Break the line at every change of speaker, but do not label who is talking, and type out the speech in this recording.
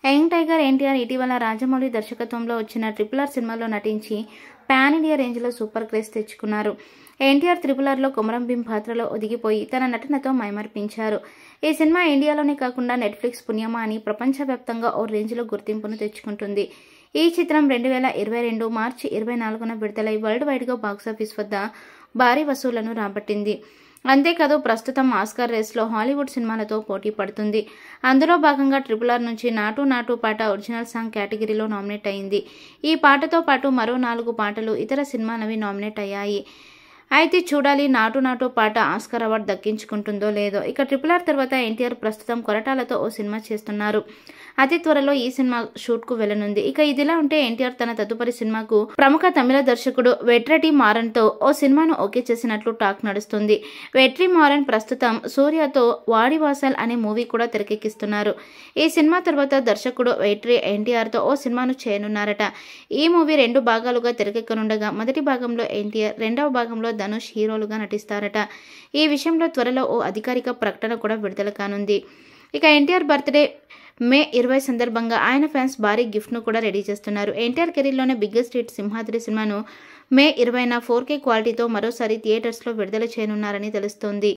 young tiger NTR ఇటీవల రాజమౌళి దర్శకత్వంలో వచ్చిన ట్రిపుల్ ఆర్ సినిమాలో నటించి పాన్ ఇండియా రేంజ్లో సూపర్ క్రేజ్ తెచ్చుకున్నారు ఎన్టీఆర్ త్రిపుల్ ఆర్లో కొమరం భీం పాత్రలో ఒదిగిపోయి తన నటనతో మైమర్పించారు ఈ సినిమా ఇండియాలోనే కాకుండా నెట్ఫ్లిక్స్ పుణ్యమా అని ప్రపంచవ్యాప్తంగా ఓ రేంజ్లో గుర్తింపును తెచ్చుకుంటుంది ఈ చిత్రం రెండు వేల ఇరవై రెండు మార్చి ఇరవై నాలుగున విడుదలై వరల్డ్ వైడ్గా బాక్సాఫీస్ వద్ద భారీ వసూళ్లను రాబట్టింది అంతేకాదు ప్రస్తుతం ఆస్కార్ రేస్లో హాలీవుడ్ సినిమాలతో పోటీ పడుతుంది అందులో భాగంగా ట్రిపుల్ ఆర్ నుంచి నాటు నాటు పాట ఒరిజినల్ సాంగ్ కేటగిరీలో నామినేట్ అయింది ఈ పాటతో పాటు మరో నాలుగు పాటలు ఇతర సినిమాలవి నామినేట్ అయ్యాయి అయితే చూడాలి నాటు నాటు పాట ఆస్కార్ అవార్డు దక్కించుకుంటుందో లేదో ఇక ట్రిపుల్ ఆర్ తర్వాత ఎన్టీఆర్ ప్రస్తుతం కొరటాలతో ఓ సినిమా చేస్తున్నారు అతి త్వరలో ఈ సినిమా షూట్ కు వెళ్లనుంది ఇక ఇదిలా ఉంటే ఎన్టీఆర్ తన తదుపరి సినిమాకు ప్రముఖ తమిళ దర్శకుడు వెట్రటి మారన్ తో ఓ సినిమాను ఓకే చేసినట్లు టాక్ నడుస్తుంది వెట్రి మారన్ ప్రస్తుతం సూర్యతో వాడివాసల్ అనే మూవీ కూడా తెరకెక్కిస్తున్నారు ఈ సినిమా తర్వాత దర్శకుడు వెట్రి ఎన్టీఆర్ తో ఓ సినిమాను చేయనున్నారట ఈ మూవీ రెండు భాగాలుగా తెరకెక్కనుండగా మొదటి భాగంలో ఎన్టీఆర్ రెండవ భాగంలో ధనుష్ హీరోలుగా నటిస్తారట ఈ విషయంలో త్వరలో ఓ అధికారిక ప్రకటన కూడా విడుదల కానుంది ఇక ఎన్టీఆర్ బర్త్డే మే ఇరవై సందర్భంగా ఆయన ఫ్యాన్స్ భారీ గిఫ్ట్ను కూడా రెడీ చేస్తున్నారు ఎన్టీఆర్ కెరీర్లోనే బిగ్గెస్ట్ హిట్ సింహాద్రి సినిమాను మే ఇరవైన ఫోర్ కే క్వాలిటీతో మరోసారి థియేటర్స్లో విడుదల చేయనున్నారని తెలుస్తోంది